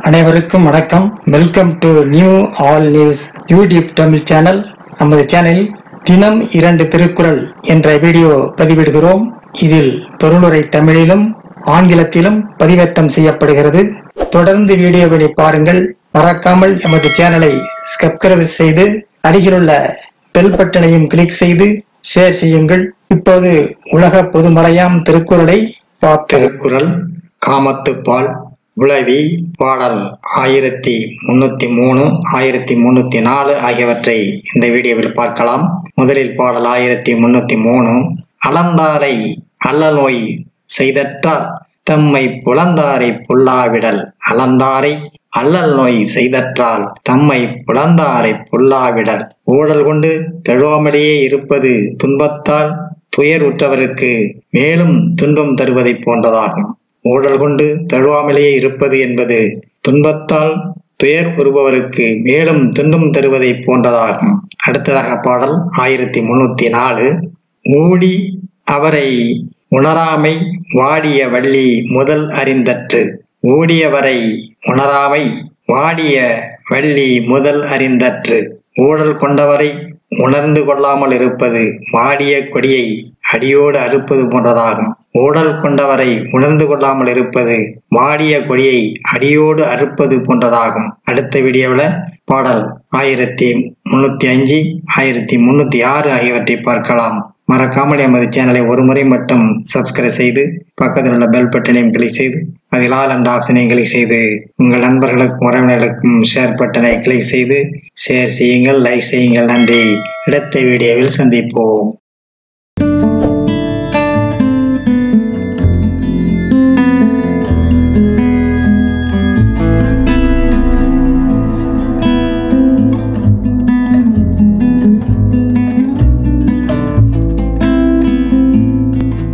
அனைவருக்கும் வணக்கம் welcome to new all news YouTube Tamil channel நமது சேனலில் தினம் இரண்டு திருக்குறள் என்ற வீடியோ பதிவிடுகிறோம் இதில் பொருளுரை தமிழிலும் ஆங்கிலத்திலும் பதிவேற்றம் செய்யப்படுகிறது தொடர்ந்து வீடியோவினை பாருங்கள் மறக்காமல் எமது சேனலை சப்ஸ்கிரைப் செய்து அருகிலுள்ள பெல் பட்டனையும் கிளிக் செய்து ஷேர் செய்யுங்கள் இப்போது உலக பொதுமறையாம் திருக்குறளை திருக்குறள் காமத்துப்பால் உளவி பாடல் ஆயிரத்தி முன்னூத்தி மூணு ஆயிரத்தி முன்னூத்தி நாலு ஆகியவற்றை இந்த வீடியோவில் பார்க்கலாம் முதலில் பாடல் ஆயிரத்தி முன்னூத்தி மூணு அளந்தாரை அல்லநோய் செய்தற்றார் தம்மை புலந்தாரை புல்லாவிடல் அளந்தாரை அல்லல் நோய் செய்தற்றால் தம்மை புலந்தாரை புல்லாவிடல் ஊழல் கொண்டு தெழுவாமலேயே இருப்பது துன்பத்தால் துயர் உற்றவருக்கு மேலும் துன்பம் தருவதை போன்றதாகும் ஊழல் கொண்டு தழுவாமலேயே இருப்பது என்பது துன்பத்தால் துயர் உறுபவருக்கு மேலும் துன்பம் தருவதை போன்றதாகும் அடுத்ததாக பாடல் ஆயிரத்தி முன்னூத்தி நாலு ஊடி அவரை உணராமை வாடிய வள்ளி முதல் அறிந்தற்று ஊடியவரை உணராமை வாடிய வள்ளி முதல் அறிந்தற்று ஊழல் கொண்டவரை உணர்ந்து கொள்ளாமல் இருப்பது வாடிய கொடியை அடியோடு அறுப்பது போன்றதாகும் ஊழல் கொண்டவரை உணர்ந்து கொள்ளாமல் இருப்பது வாடிய கொடியை அடியோடு அறுப்பது போன்றதாகும் அடுத்த வீடியோவில் பாடல் ஆயிரத்தி முன்னூத்தி அஞ்சு ஆயிரத்தி முன்னூத்தி ஆறு ஆகியவற்றை பார்க்கலாம் மறக்காமல் எமது சேனலை ஒரு முறை மட்டும் சப்ஸ்கிரைப் செய்து பக்கத்தில் உள்ள பெல் பட்டனையும் கிளிக் செய்து அதில் ஆல் அண்ட் ஆப்ஷனையும் கிளிக் செய்து உங்கள் நண்பர்களுக்கும் உறவினர்களுக்கும் ஷேர் பட்டனை கிளிக் செய்து ஷேர் செய்யுங்கள் லைக் செய்யுங்கள் நன்றி அடுத்த வீடியோவில் சந்திப்போம்